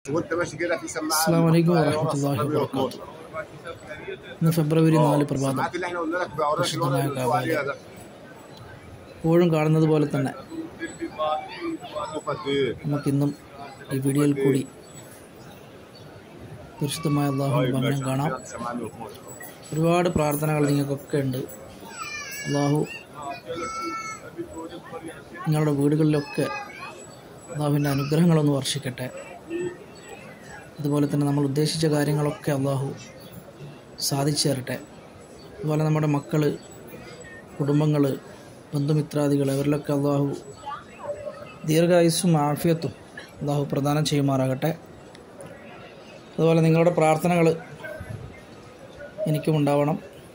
وانت ماشي كده في سماعه السلام عليكم ورحمة الله وبركاته ഇന്ന് ഫെബ്രുവരി നാല് പ്രഭാതം السماعات اللي احنا قلنا لك بأوراق الورق اللي مكتوب عليها ده എപ്പോഴും കാണുന്നത് പോലെ തന്നെ شوف قد ايه നമുക്കിന്നും ഈ വീഡിയോയിൽ കൂടി പരിശുദ്ധമായ അള്ളാഹുവിൻ്റെ ഭവനം കാണാം سمعني وخمس ഒരുപാട് പ്രാർത്ഥനകൾ നിങ്ങൾക്കൊക്കെ ഉണ്ട് അള്ളാഹു നിങ്ങളുടെ വീടുകളിലൊക്കെ അള്ളാഹുവിൻ്റെ അനുഗ്രഹങ്ങളൊന്ന് വർഷിക്കട്ടെ അതുപോലെ തന്നെ നമ്മൾ ഉദ്ദേശിച്ച കാര്യങ്ങളൊക്കെ അള്ളാഹു സാധിച്ചു തരട്ടെ അതുപോലെ നമ്മുടെ മക്കൾ കുടുംബങ്ങൾ ബന്ധുമിത്രാദികൾ അവരിലൊക്കെ അള്ളാഹു ദീർഘായുസ്സും ആഫിയത്തും അള്ളാഹു പ്രദാനം ചെയ്യുമാറാകട്ടെ അതുപോലെ നിങ്ങളുടെ പ്രാർത്ഥനകൾ എനിക്കും ഉണ്ടാവണം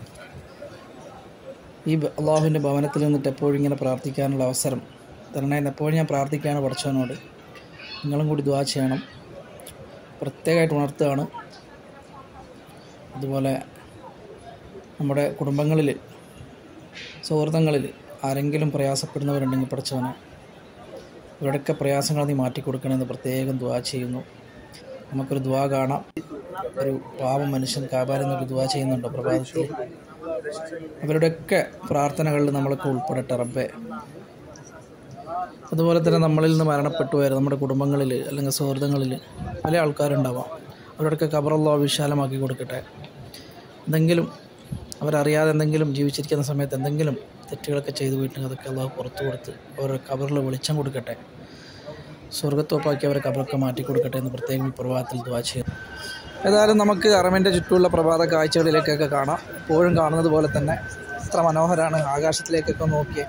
ഈ ബ- അള്ളാഹുവിൻ്റെ ഭവനത്തിൽ നിന്നിട്ട് എപ്പോഴും ഇങ്ങനെ പ്രാർത്ഥിക്കാനുള്ള അവസരം തരണേ എന്ന് എപ്പോഴും ഞാൻ പ്രാർത്ഥിക്കുകയാണ് പഠിച്ചവനോട് നിങ്ങളും കൂടി ദ്വാ ചെയ്യണം പ്രത്യേകമായിട്ട് ഉണർത്തുകയാണ് അതുപോലെ നമ്മുടെ കുടുംബങ്ങളിൽ സുഹൃത്തുക്കളിൽ ആരെങ്കിലും പ്രയാസപ്പെടുന്നവരുണ്ടെങ്കിൽ പഠിച്ചവനെ ഇവരുടെയൊക്കെ പ്രയാസങ്ങൾ നീ മാറ്റിക്കൊടുക്കണമെന്ന് പ്രത്യേകം ദ്വാ ചെയ്യുന്നു നമുക്കൊരു ദ്വാ കാണാം ഒരു പാവം മനുഷ്യൻ കാബാലെന്നൊരു ദ്വാ ചെയ്യുന്നുണ്ടോ പ്രഭാതത്തിൽ അവരുടെയൊക്കെ പ്രാർത്ഥനകളിൽ നമ്മളൊക്കെ ഉൾപ്പെടട്ടെ റബ്ബെ അതുപോലെ തന്നെ നമ്മളിൽ നിന്ന് മരണപ്പെട്ടു പോയ നമ്മുടെ കുടുംബങ്ങളിൽ അല്ലെങ്കിൽ സുഹൃത്തുക്കളിൽ പല ആൾക്കാരുണ്ടാവാം അവരുടെയൊക്കെ കബറല്ലോ വിശാലമാക്കി കൊടുക്കട്ടെ എന്തെങ്കിലും അവരറിയാതെ എന്തെങ്കിലും ജീവിച്ചിരിക്കുന്ന സമയത്ത് എന്തെങ്കിലും തെറ്റുകളൊക്കെ ചെയ്തു പോയിട്ടുണ്ടെങ്കിൽ അതൊക്കെ അള്ളാഹു പുറത്തു കൊടുത്ത് അവരുടെ കബറിൽ വെളിച്ചം കൊടുക്കട്ടെ സ്വർഗത്തോപ്പാക്കി അവരെ കബറൊക്കെ മാറ്റി കൊടുക്കട്ടെ എന്ന് പ്രത്യേകം ഈ പ്രഭാതത്തിൽ ദ്വാ ചെയ്യുന്നു ഏതായാലും നമുക്ക് അറമിൻ്റെ ചുറ്റുമുള്ള പ്രഭാത കാഴ്ചകളിലേക്കൊക്കെ കാണാം എപ്പോഴും കാണുന്നത് പോലെ തന്നെ എത്ര മനോഹരമാണ് ആകാശത്തിലേക്കൊക്കെ നോക്കിയേ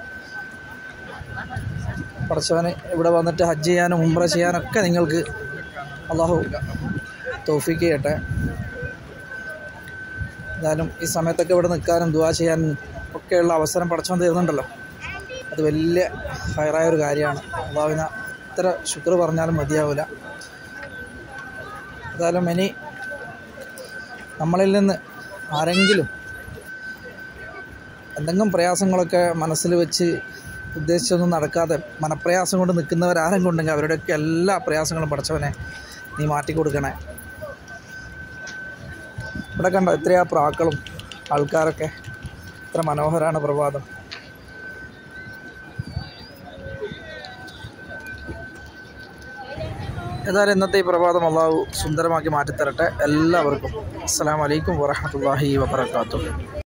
പടച്ചവന് ഇവിടെ വന്നിട്ട് ഹജ്ജ് ചെയ്യാനും ഉംറ ചെയ്യാനൊക്കെ നിങ്ങൾക്ക് അള്ളാഹു തോഫിക്ക് ചെയ്യട്ടെ എന്തായാലും ഈ സമയത്തൊക്കെ ഇവിടെ നിൽക്കാനും ദുവാ ചെയ്യാനും ഒക്കെയുള്ള അവസരം പടച്ചവൻ തരുന്നുണ്ടല്ലോ അത് വലിയ ഹയറായ ഒരു കാര്യമാണ് അള്ളാഹുവിന് എത്ര ശുക്ർ പറഞ്ഞാലും മതിയാവില്ല എന്തായാലും ഇനി നമ്മളിൽ നിന്ന് ആരെങ്കിലും എന്തെങ്കിലും പ്രയാസങ്ങളൊക്കെ മനസ്സിൽ വെച്ച് ഉദ്ദേശിച്ചൊന്നും നടക്കാതെ മനപ്രയാസം കൊണ്ട് നിൽക്കുന്നവരാരെങ്കിലും ഉണ്ടെങ്കിൽ അവരുടെയൊക്കെ എല്ലാ പ്രയാസങ്ങളും പഠിച്ചവനെ നീ മാറ്റി കൊടുക്കണേ ഇവിടെ കണ്ടോ എത്രയാ പ്രാക്കളും ആൾക്കാരൊക്കെ എത്ര മനോഹരമാണ് പ്രഭാതം ഏതായാലും ഇന്നത്തെ ഈ പ്രഭാതം അള്ളാഹു സുന്ദരമാക്കി മാറ്റിത്തരട്ടെ എല്ലാവർക്കും അസ്സാം വലൈക്കും വറഹമത്തല്ലാഹി വബർക്കാത്തു